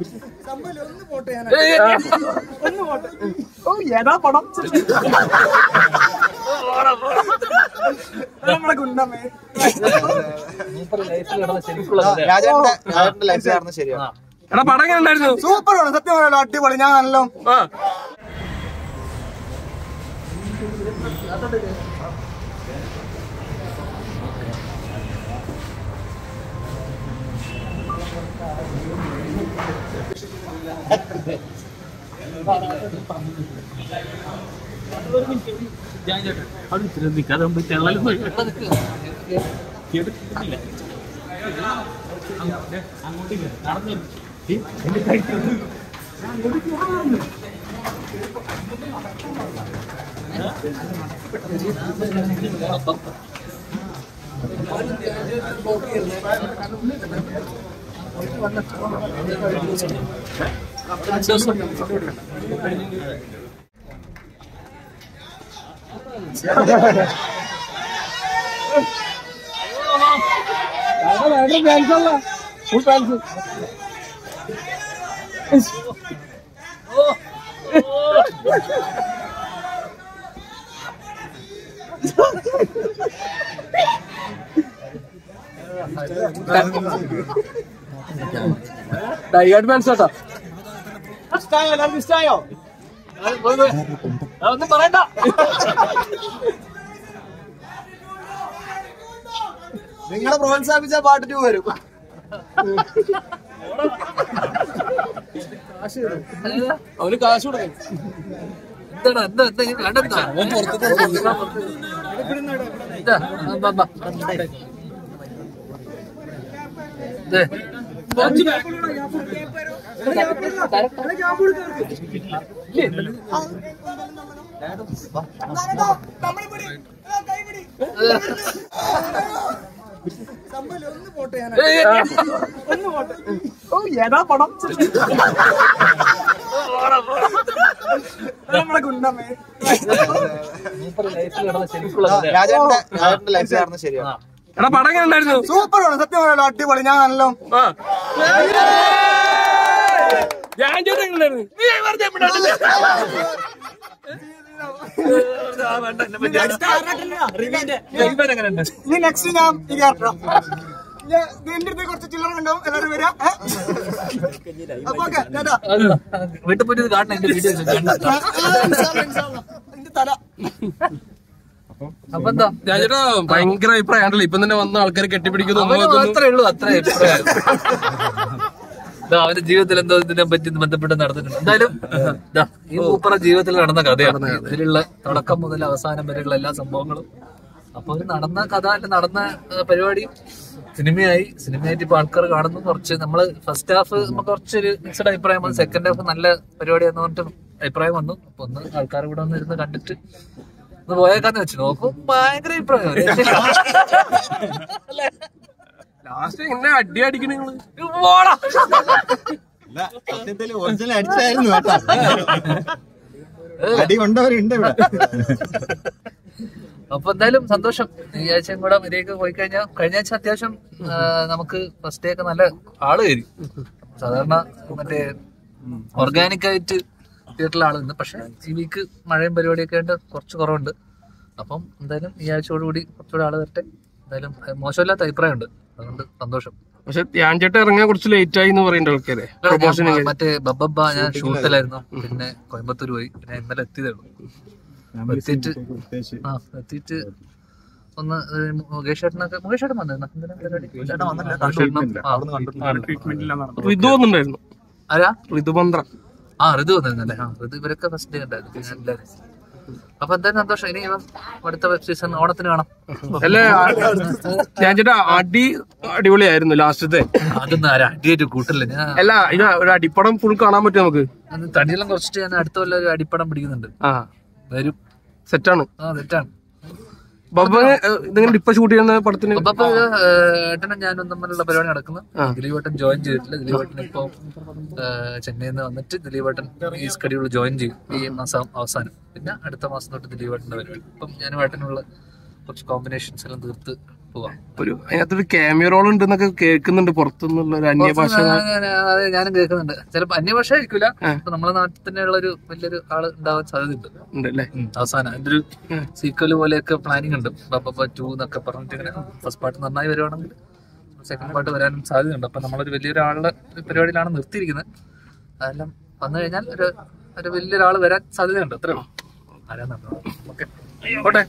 ഏതാ പടം നമ്മളെ ഗുണ്ടമേ രാജേട്ടന്റെ രാജേട്ടന്റെ ലൈഫ് ആയിരുന്നു ശരിയാണ് എടാ പടം എങ്ങനെ ഉണ്ടായിരുന്നു സൂപ്പർ ആണ് സത്യം പറയാലോ അടിപൊളി ഞാൻ നല്ല ആ ഡൈഹാർഡ് ഫാൻസ് കേട്ടോ ഇഷ്ടായോ എല്ലാവർക്കും ഇഷ്ടായോ ഒന്നും പറയണ്ട നിങ്ങളെ പ്രോത്സാഹിപ്പിച്ച പാട്ട് ടു വരും അവന് കാശ് കൊടുക്കും എന്താണ് എന്താ എന്താ ഇങ്ങനെ കണ്ടെന്താ ഇതാ, ആ, ബാ, ബാ. ദേ. ഏയ്, ഏയ്. ഓ ഏതാ പടം നമ്മളെ ഗുണ്ടമേ രാജേട്ടന്റെ രാജേട്ടന്റെ ലൈഫ് ആയിരുന്നു ശരിയാണ് എടാ പടം എങ്ങനെ ഉണ്ടായിരുന്നു സൂപ്പർ ആണ് സത്യം പറയാലോ അടിപൊളി ഞാൻ നല്ല ആ ഞാൻ ചോദിച്ചു എങ്ങനെ ഉണ്ടായിരുന്നു നീ വെറുതെ വിടാണ്ടില്ല. ആ, വേണ്ട, എന്നെ പറ്റി ഇവൻ എങ്ങനെയുണ്ട്? ഇനി നെക്സ്റ്റ് ഞാൻ ഈ ക്യാരക്ടർ എന്റെ അടുത്ത് കുറച്ച് ചില്ലറ ഉണ്ടാവും എല്ലാവരും വരാം ഏ? അപ്പൊ ഓക്കെ ചേട്ടാ വീട്ടിൽ പോയിട്ട് ഇത് കാണണം എന്റെ വീഡിയോ എന്റെ തല അപ്പൊ എന്താ രാജേട്ടാ ഭയങ്കര അഭിപ്രായമാണല്ലോ ഇപ്പം തന്നെ വന്ന ആൾക്കാർ കെട്ടിപ്പിടിക്കുന്നു ഉമ്മ അവന് വെക്കുന്നു. മാത്രമേ ഉള്ളൂ അത്ര അഭിപ്രായം ദാ, അവന്റെ ജീവിതത്തിൽ എന്തോ ഇതിനെ പറ്റി ബന്ധപ്പെട്ട് നടന്നിട്ടുണ്ട് എന്തായാലും ദാ, ഈ മൂപ്പറ ജീവിതത്തിൽ നടന്ന കഥയാണ് ഇതിലുള്ള തുടക്കം മുതൽ അവസാനം വരെയുള്ള എല്ലാ സംഭവങ്ങളും അപ്പൊ ഒരു നടന്ന കഥ അല്ല നടന്ന ഏഹ്, പരിപാടി സിനിമയായി സിനിമയായിട്ട് ഇപ്പൊ ആൾക്കാർ കാണുന്നു കുറച്ച് നമ്മള് ഫസ്റ്റ് ഹാഫ് നമുക്ക് കുറച്ചൊരു മിക്സഡ് അഭിപ്രായം വന്നു സെക്കൻഡ് ഹാഫ് നല്ല പരിപാടിയാന്ന് പറഞ്ഞിട്ട് അഭിപ്രായം വന്നു അപ്പൊ ഒന്ന് ആൾക്കാർ കൂടെ ഒന്ന് ഇരുന്ന് കണ്ടിട്ട് ഒന്ന് പോയേക്കാന്ന് വെച്ചു നോക്കും ഭയങ്കര അഭിപ്രായം ലാസ്റ്റ് എന്നെ അടി അടിക്കണ നിങ്ങള് പോടാ. സത്യത്തിൽ ഒറിജിനൽ അടിച്ചായിരുന്നു കേട്ടോ അടി കൊണ്ടവരുണ്ട് ഇവിടെ അപ്പൊ എന്തായാലും സന്തോഷം ഈ ആഴ്ചയും കൂടെ വരെയൊക്കെ പോയി കഴിഞ്ഞാൽ കഴിഞ്ഞ ആഴ്ച അത്യാവശ്യം ആ, നമുക്ക് ഫസ്റ്റ് ഡേ ഒക്കെ നല്ല ആള് കയറി സാധാരണ മറ്റേ ഓർഗാനിക് ആയിട്ട് തിയേറ്ററിൽ ആള് നിന്ന് പക്ഷെ ഈ വീക്ക് മഴയും പരിപാടിയൊക്കെ ആയിട്ട് കുറച്ച് കുറവുണ്ട് അപ്പം എന്തായാലും ഈ ആഴ്ചയോടുകൂടി കുറച്ചുകൂടെ ആള് വരട്ടെ എന്തായാലും അത് മോശമില്ലാത്ത അഭിപ്രായമുണ്ട് അതുകൊണ്ട് സന്തോഷം പക്ഷെ ധ്യാൻ ചേട്ടൻ ഇറങ്ങാൻ കുറച്ച് ലേറ്റ് ആയി എന്ന് പറയേണ്ട ആൾക്കാരെ പ്രൊമോഷൻ ഞാൻ മറ്റേ ബബ്ബ ഞാൻ ഷൂട്ടിലായിരുന്നു പിന്നെ കോയമ്പത്തൂർ പോയി പിന്നെ ഇന്നലെ എത്തിയതേ ഉള്ളൂ അപ്പൊ എത്തിയിട്ട് ആ എത്തിയിട്ട് ഒന്ന് ഏഹ്, മുകേഷ് ചേട്ടനൊക്കെ മുകേഷ് ചേട്ടൻ വന്നിരുന്നോ? എന്തിനാ പരിപാടി? ചേട്ടൻ ആ. ഋതു വന്നിട്ടുണ്ടായിരുന്നു ആരാ ഋതുമന്ത്ര ആ ഋതു വന്നിരുന്നല്ലേ ആ ഋതു ഇവരൊക്കെ ഫസ്റ്റ് ഡേ ഉണ്ടായിരുന്നു പിന്നെ എല്ലാവരും അപ്പൊ എന്തായാലും സന്തോഷം ഇനി ഇവൻ അടുത്ത വെബ് സീസൺ ഓണത്തിന് കാണാം അല്ലേ ധ്യാൻ ചേട്ടാ അടി അടിപൊളിയായിരുന്നു ലാസ്റ്റത്തെ അതൊന്നും ആരാ അടിയായിട്ട് കൂട്ടില്ല ഞാൻ അല്ല ഇത് ഒരു അടിപ്പടം ഫുൾ കാണാൻ പറ്റും നമുക്ക് അത് തടിയെല്ലാം കുറച്ചിട്ട് ഞാൻ അടുത്ത കൊല്ലം ഒരു അടിപ്പടം പിടിക്കുന്നുണ്ട് ആ വരും സെറ്റാണ് ആ തെറ്റാണ് ബബ്ബ ഇതിങ്ങനെ ഇപ്പൊ ഷൂട്ട് ചെയ്യുന്ന പടത്തിന് അപ്പൊ ഏട്ടനും ഞാനും തമ്മിലുള്ള പരിപാടി നടക്കുന്നു ദിലീപേട്ടൻ ജോയിൻ ചെയ്തിട്ടില്ല ദിലീപേട്ടൻ ഇപ്പൊ ചെന്നൈയിൽ നിന്ന് വന്നിട്ട് ദിലീപേട്ടൻ ഈ സ്കഡ്യൂൾ ജോയിൻ ചെയ്യും ഈ മാസം അവസാനം പിന്നെ അടുത്ത മാസം തൊട്ട് ദിലീപേട്ടന്റെ പരിപാടി ഇപ്പം ഞാനും ഏട്ടനുള്ള കുറച്ച് കോമ്പിനേഷൻസ് എല്ലാം തീർത്ത് പോവാം ഒരു അതിനകത്തൊരു ക്യാമിയ റോൾ ഉണ്ടെന്നൊക്കെ കേൾക്കുന്നുണ്ട് പുറത്തുനിന്നുള്ള ഒരു അന്യഭാഷ അതെ ഞാനും കേൾക്കുന്നുണ്ട് ചിലപ്പോ അന്യഭാഷ ആയിരിക്കൂല ഇപ്പൊ നമ്മളെ നാട്ടിൽ തന്നെയുള്ള ഒരു വലിയൊരു ആള് ഉണ്ടാവാൻ സാധ്യതയുണ്ട് ഉണ്ട് അല്ലേ ഉം, അവസാനം അതിന്റെ ഒരു സീക്വൽ പോലെയൊക്കെ പ്ലാനിങ് ഉണ്ട് ബപ്പ ടു എന്നൊക്കെ പറഞ്ഞിട്ട് ഇങ്ങനെ ഫസ്റ്റ് പാർട്ട് നന്നായി വരുവാണെങ്കിൽ സെക്കൻഡ് പാർട്ട് വരാനും സാധ്യതയുണ്ട് അപ്പൊ നമ്മളൊരു വലിയൊരാളുടെ ഒരു പരിപാടിയിലാണ് നിർത്തിയിരിക്കുന്നത് അതെല്ലാം വന്നു കഴിഞ്ഞാൽ ഒരു ഒരു വലിയൊരാൾ വരാൻ സാധ്യതയുണ്ട് അത്രേ ഉള്ളൂ ആരാന്ന് ഓക്കെ ഓട്ടെ